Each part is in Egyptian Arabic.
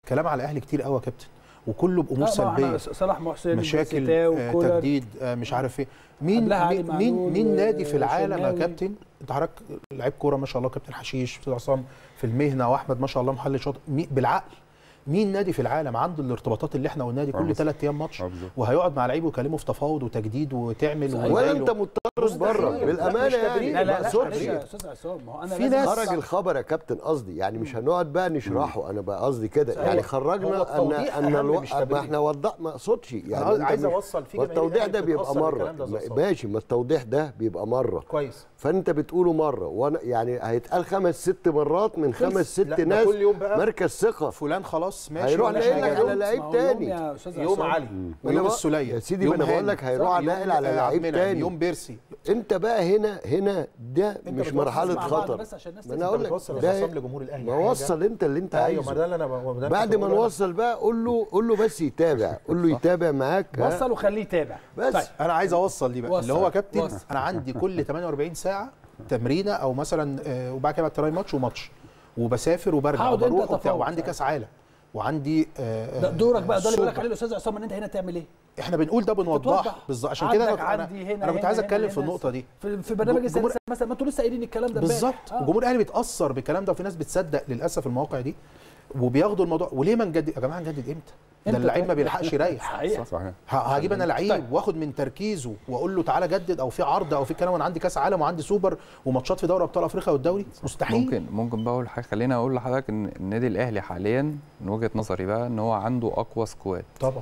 كلام على الاهلي كتير قوي يا كابتن وكله بامور لا، ما احنا سلبيه صلاح محسن مشاكل بوسيتاو، آه، كولر. تجديد آه، مش عارف ايه مين قبلها علي مين مين, معلول مين نادي في العالم يا وشناوي. كابتن انت حضرتك لعيب كوره ما شاء الله كابتن حشيش استاذ عصام في المهنه واحمد ما شاء الله محل شاطر مين- بالعقل مين نادي في العالم عنده الارتباطات اللي احنا قلناها دي كل بالظبط. ثلاث ايام ماتش آه، بالظبط. وهيقعد مع لعيبه ويكلمه في تفاوض وتجديد وتعمل صحيح. ولا وموبايل انت مضطرد بره مستحيل. بالامانه مش تبرير. يعني لا لا ما لا اقصدش معلش يا استاذ عصام ما هو انا في لازم ناس- خرج الخبر يا كابتن قصدي يعني مش هنقعد بقى نشرحه انا بقى قصدي كده صحيح. يعني هو خرجنا ان التوضيح ان أهم الو... مش ما تبرير. احنا وضح ما اقصدش يعني أنا عايز أنت مش- أوصل في جماهير والتوضيح الأهلي ده بيبقى بتتأثر مره بالكلام ده يا أستاذ ما- ماشي ما التوضيح ده بيبقى مره كويس فانت بتقوله مره وانا يعني هيتقال خمس ست مرات من خمس لا، ست ده ناس كل يوم بقى مركز ثقه فلان خلاص ماشي هيروح ولا ناقل حاجة. لك على لعيب ما هو تاني. يوم يا أستاذ يوم عصام. علي أنا ويوم بقى- السوليه يا سيدي، يوم ما أنا بقول هاني. لك هيروح يوم ناقل على آه، لعيب عبد المنعم، تاني. يوم بيرسي انت بقى هنا هنا ده مش بتوصل مرحله مع بعض خطر بس عشان الناس ما انا تفهم. اقول لك بتوصل يا ده أستاذ عصام لجمهور الأهلي ما حاجة. وصل انت اللي انت ايوه ما عايزه ده اللي انا ب- ده بعد كنت ما بقوله. نوصل بقى قول له قول له بس يتابع قول له يتابع معاك ها؟ وصل وخليه يتابع بس. طيب انا عايز اوصل دي بقى وصل. اللي هو كابتن وصل. انا عندي كل 48 ساعه تمرينه او مثلا آه، وبعد كده تراي ماتش وماتش وبسافر وبرجع هقعد انت وبروح وبتاع تفاوض وعندي ساعتها. كاس عالم وعندي آه، ده دورك بقى ده اللي بيقول لك السوبر. عليه الاستاذ عصام ان انت هنا تعمل ايه؟ احنا بنقول ده بنوضح بتوضح. بالظبط عشان كده عندك انا انا, عندي هنا أنا كنت هنا عايز هنا اتكلم هنا في النقطه دي في, في برنامج جمهور- السادسة مثلا ما انتوا لسه قايلين الكلام ده امبارح. بالظبط آه. وجمهور الاهلي بيتاثر بالكلام ده وفي ناس بتصدق للاسف المواقع دي وبياخدوا الموضوع وليه ما نجدد يا جماعه نجدد امتى؟ ده امتى اللعيب ما طيب؟ بيلحقش يريح صحيح صحيح ه- هجيب انا لعيب طيب. واخد من تركيزه واقول له تعالى جدد او في عرض او في كلام وانا عندي كاس عالم وعندي سوبر وماتشات في دوري ابطال افريقيا والدوري مستحيل ممكن ممكن بقى اقول حاجه خليني اقول لحضرتك ان النادي الاهلي حاليا من وجهه نظري بقى ان هو عنده اقوى سكواد طبعا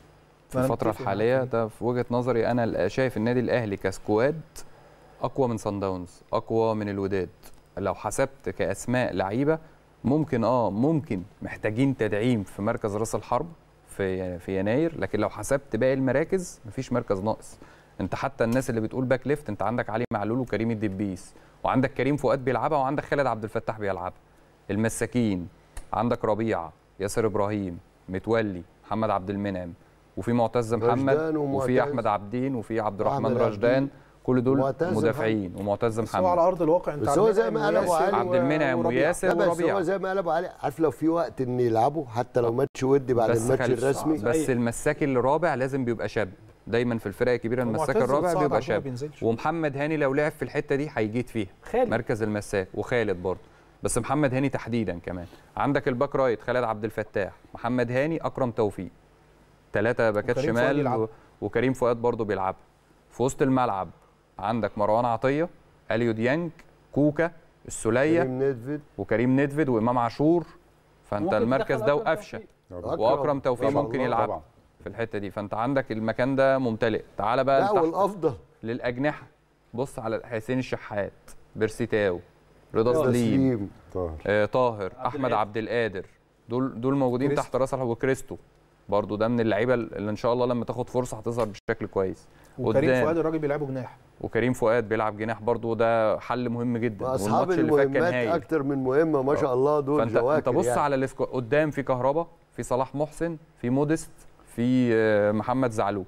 في أنا الفتره متفق الحاليه معاك. ده في وجهه نظري انا شايف النادي الاهلي كسكواد اقوى من صن داونز اقوى من الوداد لو حسبت كاسماء لعيبه ممكن اه ممكن محتاجين تدعيم في مركز راس الحرب في في يناير لكن لو حسبت باقي المراكز مفيش مركز ناقص انت حتى الناس اللي بتقول باك ليفت انت عندك علي معلول وكريم الدبيس وعندك كريم فؤاد بيلعبها وعندك خالد عبد الفتاح بيلعبها المساكين عندك ربيعه ياسر ابراهيم متولي محمد عبد المنعم وفي معتز محمد رشدان وفي ومعتز. احمد عبدين وفي عبد الرحمن أحمد رشدان عبدين. كل دول ومعتز مدافعين ومعتز بس هو على محمد ارض الواقع انت بس عبد هو زي المنعم ما قال أبو وياسر علي عبد المنعم وربيع. وياسر لا بس وربيع هو زي ما قال ابو علي عارف لو في وقت ان يلعبوا حتى لو ماتش ودي بعد بس الماتش خلي- الرسمي بس المساك الرابع لازم بيبقى شاب دايما في الفرق الكبيره المساك ومعتز الرابع اتصعد بيبقى على طول ما شاب بينزلش. ومحمد هاني لو لعب في الحته دي هيجيد فيها خالد. مركز المساك وخالد برضه بس محمد هاني تحديدا كمان عندك الباك رايت خالد عبد الفتاح محمد هاني اكرم توفيق ثلاثه باكات وكريم فؤاد شمال يلعب. و... وكريم فؤاد برضه بيلعب في وسط الملعب عندك مروان عطيه اليو ديانج كوكا السوليه كريم ندفد وكريم ندفد وامام عاشور فانت ممكن المركز تدخل ده أكرم وقفشه توفيق. واكرم توفيق طبعاً، ممكن طبعاً. يلعب في الحته دي فانت عندك المكان ده ممتلئ تعالى بقى لا لتحت والافضل للاجنحه بص على حسين الشحات بيرسيتاو رضا رضا سليم سليم طاهر آه طاهر عبد احمد القادر. عبد القادر دول دول موجودين كريستو. تحت راس الحرب وكريستو برضو ده من اللعيبه اللي ان شاء الله لما تاخد فرصه هتظهر بشكل كويس وكريم قدام. فؤاد الراجل بيلعبه جناح وكريم فؤاد بيلعب جناح برضو ده حل مهم جدا واصحاب والماتش اللي فات كان المهمات هايل اكتر من مهمه ما شاء الله دول فانت جواكر انت بص يعني. على الاسكو قدام في كهربا في صلاح محسن في موديست في آه، محمد زعلوك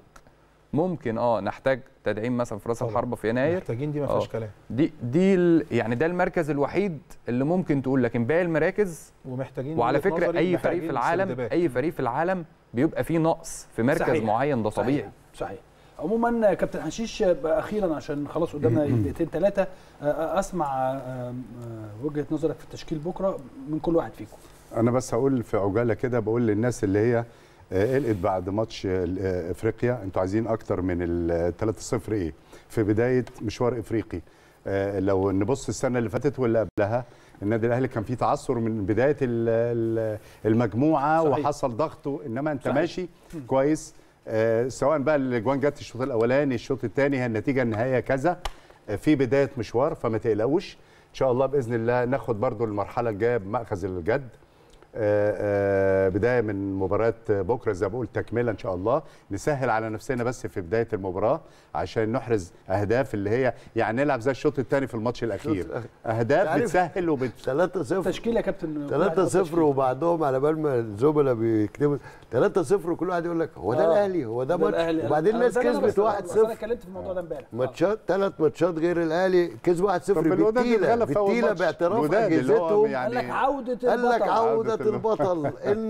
ممكن اه نحتاج تدعيم مثلا في راس طبعاً. الحربه في يناير محتاجين دي ما آه. فيهاش كلام دي دي ال- يعني ده المركز الوحيد اللي ممكن تقول لكن باقي المراكز ومحتاجين وعلى وجهة فكره نظري اي فريق محتاجين في العالم سندباك. اي فريق في العالم بيبقى فيه نقص في مركز صحيح. معين ده طبيعي صحيح, صحيح. عموما كابتن حشيش بقى اخيرا عشان خلاص قدامنا دقيقتين ثلاثه اسمع آه، آه، وجهه نظرك في التشكيل بكره من كل واحد فيكم انا بس هقول في عجاله كده بقول للناس اللي هي آه، قلقت بعد ماتش آه، افريقيا انتوا عايزين اكتر من ال 3-0 ايه في بدايه مشوار افريقي آه، لو نبص السنه اللي فاتت واللي قبلها النادي الاهلي كان فيه تعثر من بدايه ال- ال- المجموعه صحيح. وحصل ضغط انما انت صحيح. ماشي كويس آه، سواء بقى الاجوان جت الشوط الاولاني الشوط الثاني هي النتيجه النهائيه كذا آه، في بدايه مشوار فما تقلقوش ان شاء الله باذن الله ناخد برضو المرحله الجايه بماخذ الجد آه، آه، بدايه من مباراه بكره زي ما بقول تكمله ان شاء الله نسهل على نفسنا بس في بدايه المباراه عشان نحرز اهداف اللي هي يعني نلعب زي الشوط الثاني في الماتش الاخير اهداف عارف- بتسهل وبت 3-0 تشكيل يا كابتن 3-0 وبعدهم على بال ما الزملاء بيكتبوا 3-0 وكل واحد يقول لك هو ده آه. الاهلي هو ده ده ماتش الأهلي. وبعدين أنا- الناس ده اللي أنا كسبت بس- بس انا 1-0 اتكلمت في الموضوع ده امبارح ماتشات ثلاث ماتشات غير الاهلي كسب 1-0 طب الوداد بالتيله اتغلب في أول بالتيله ماتش. باعتراف الوداد اللي هو اجهزتهم يعني قال لك عوده قال لك البطل عودة عودة البطل ان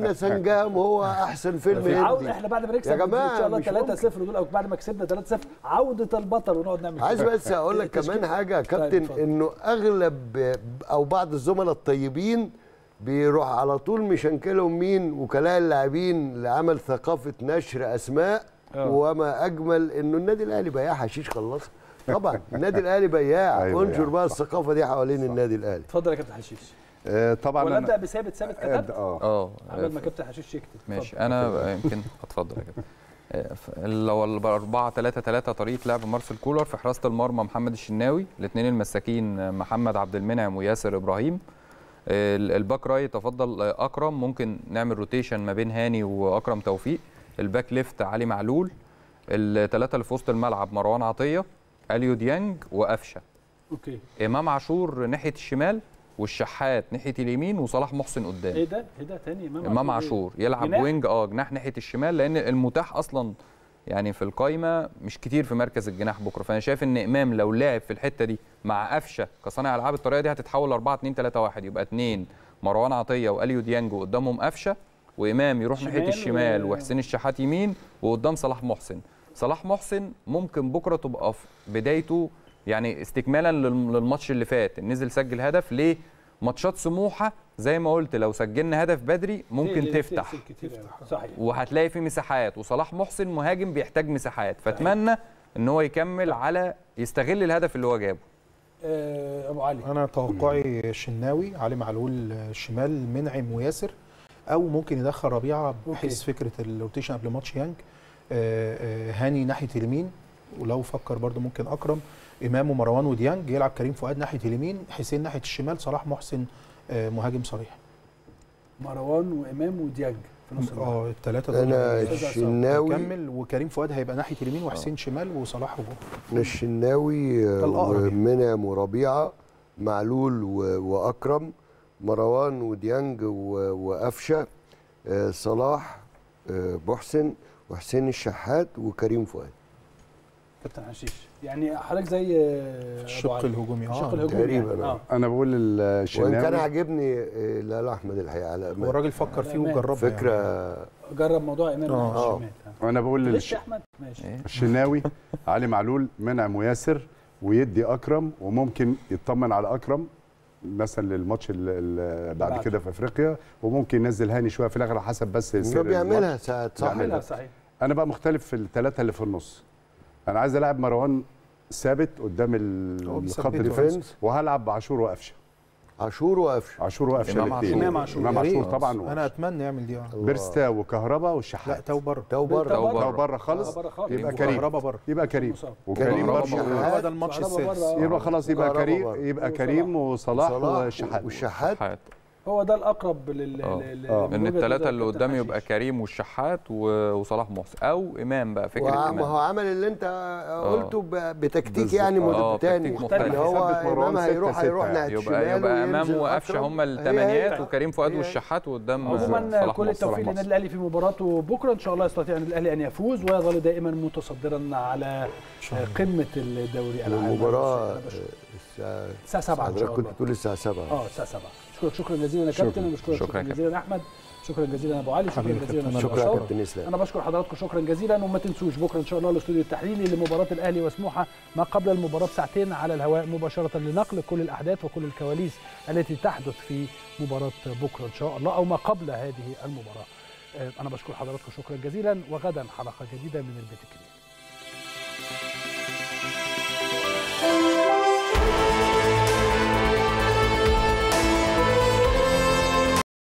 عملنا سنجام هو احسن فيلم عود هندي احنا بعد ما نكسب يا جماعة، ان شاء الله مش 3 ممكن. 0 دول او بعد ما كسبنا 3 0 عوده البطل ونقعد نعمل عايز كده. بس اقول لك تشكيل. كمان حاجه يا طيب، كابتن اتفضل. انه اغلب او بعض الزملاء الطيبين بيروح على طول مشنكلهم مين وكلاء اللاعبين لعمل ثقافه نشر اسماء آه. وما اجمل انه النادي الاهلي بياع حشيش خلصها طبعا النادي الاهلي بياع أيوة، انشر بياع. بقى الثقافه دي حوالين النادي الاهلي اتفضل يا كابتن حشيش آه، طبعا ولا أنا- ابدا بثابت ثابت كتبت اه اه قبل ما كابتن حشيش يكتب ماشي اتفضل. انا يمكن اتفضل يا كابتن آه، ف- لو ال 4 3 3 طريقه لعب مارسيل كولر في حراسه المرمى محمد الشناوي الاثنين المساكين آه، محمد عبد المنعم وياسر ابراهيم آه، ال- الباك رايت تفضل آه، اكرم ممكن نعمل روتيشن ما بين هاني واكرم توفيق الباك ليفت علي معلول الثلاثه اللي في وسط الملعب مروان عطيه اليو ديانج وقفشه اوكي امام عاشور ناحيه الشمال والشحات ناحيه اليمين وصلاح محسن قدام ايه ده ايه ده تاني امام امام إيه؟ عاشور يلعب جناح؟ وينج اه جناح ناحيه الشمال لان المتاح اصلا يعني في القايمه مش كتير في مركز الجناح بكره فانا شايف ان امام لو لعب في الحته دي مع قفشه كصانع العاب الطريقه دي هتتحول 4 2 3 1 يبقى اثنين مروان عطيه واليو ديانجو قدامهم قفشه وامام يروح ناحيه شمال الشمال و- وحسين الشحات يمين وقدام صلاح محسن صلاح محسن ممكن بكره تبقى في بدايته يعني استكمالا للم- للماتش اللي فات نزل سجل هدف ليه ماتشات سموحه زي ما قلت لو سجلنا هدف بدري ممكن تقلق- تفتح تقفل كتير أوي. صحيح وهتلاقي في مساحات وصلاح محسن مهاجم بيحتاج مساحات فاتمنى ان هو يكمل على يستغل الهدف اللي هو جابه آه ابو علي انا توقعي شناوي علي معلول شمال منعم وياسر او ممكن يدخل ربيعه بحيث فكره الروتيشن قبل ماتش يانج آه، آه، هاني ناحيه اليمين ولو فكر برضو ممكن اكرم امام ومروان وديانج يلعب كريم فؤاد ناحيه اليمين حسين ناحيه الشمال صلاح محسن آه، مهاجم صريح مروان وامام وديانج في نص الملعب اه الثلاثه انا أستاذ عصام. الشناوي كمل وكريم فؤاد هيبقى ناحيه اليمين وحسين شمال وصلاح هجوم انا الشناوي ده الأقرب يعني. ومنعم وربيعه معلول و- واكرم مروان وديانج و- وقفشه آه، صلاح آه، محسن وحسين الشحات وكريم فؤاد كابتن حشيش يعني حضرتك زي آه، أبو الشق علي. الهجومي الشق اه الهجومي تقريباً، يعني. آه. اه انا بقول وان كان الشناوي عاجبني آه، لا لا احمد الحقيقه على هو أمان. الراجل فكر فيه أمان. وجربه فكره يعني. جرب موضوع امام آه. ناحية آه. الشمال آه. انا بقول لسه للش... يا احمد ماشي إيه؟ الشناوي علي معلول منعم وياسر ويدي اكرم وممكن يطمن على اكرم مثلا للماتش ال- ال- بعد بعد. كده في افريقيا وممكن ينزل هاني شويه في الاخر حسب بس ده سير بيعملها الماتش. ساعات صح عاملها صحيح انا بقى مختلف في الثلاثه اللي في النص انا عايز العب مروان ثابت قدام ال- هو الخط بيثبته. الدفاع ديفنس. وهلعب بعاشور وقفشه عاشور وقفشه عاشور وقفشه إمام الاثنين. عاشور. إمام عاشور. امام يا عاشور ريت. طبعا انا وقفشة. اتمنى يعمل دي اه بيرستا وكهربا لا والشحات تو بره تو بره تو لو بره. بره خالص بره خالص. يبقى كريم كهربا بره يبقى كريم مصاب. وكريم كريم برضه والشحات. هو ده الماتش كهربا السادس بره. يبقى خلاص يبقى كهربا كريم برضه. يبقى وصلاح. كريم وصلاح صلاح والشحات والشحات شحات هو ده الاقرب لل آه. لل- آه. من ان وجهة الثلاثه نظر اللي كابتن قدام حشيش. يبقى كريم والشحات و- وصلاح محسن او امام بقى فكره وع- امام ما هو عمل اللي انت قلته ب- بتكتيك بالظبط. يعني آه، مد- تاني تكتيك مختلف. اللي هو يثبت مروان امام هيروح ستة هيروح ستة ناحيه يبقى الشمال يبقى امام وينزل وقفشه أكرم. هم هي- الثمانيات هي- وكريم فؤاد هي- والشحات وقدام عموما صلاح كل محسن. التوفيق للنادي الاهلي في مباراته بكره ان شاء الله يستطيع النادي الاهلي ان يفوز ويظل دائما متصدرا على قمه الدوري العام المباراه أنا بشكرك. الساعه الساعه 7 ان شاء حضرتك كنت الله تقول الساعه 7 اه الساعه 7 اشكرك شكرا جزيلا يا كابتن وبشكرك شكرا شكرا يا جزيلا يا احمد شكرا جزيلا يا ابو علي شكرا حبيبي جزيلا كابتن. يا شكرا يا بشار. كابتن اسلام انا بشكر حضراتكم شكرا جزيلا وما تنسوش بكره ان شاء الله الاستوديو التحليلي لمباراه الاهلي وسموحه ما قبل المباراه بساعتين على الهواء مباشره لنقل كل الاحداث وكل الكواليس التي تحدث في مباراه بكره ان شاء الله او ما قبل هذه المباراه آه، انا بشكر حضراتكم شكرا جزيلا وغدا حلقه جديده من البيت الكبير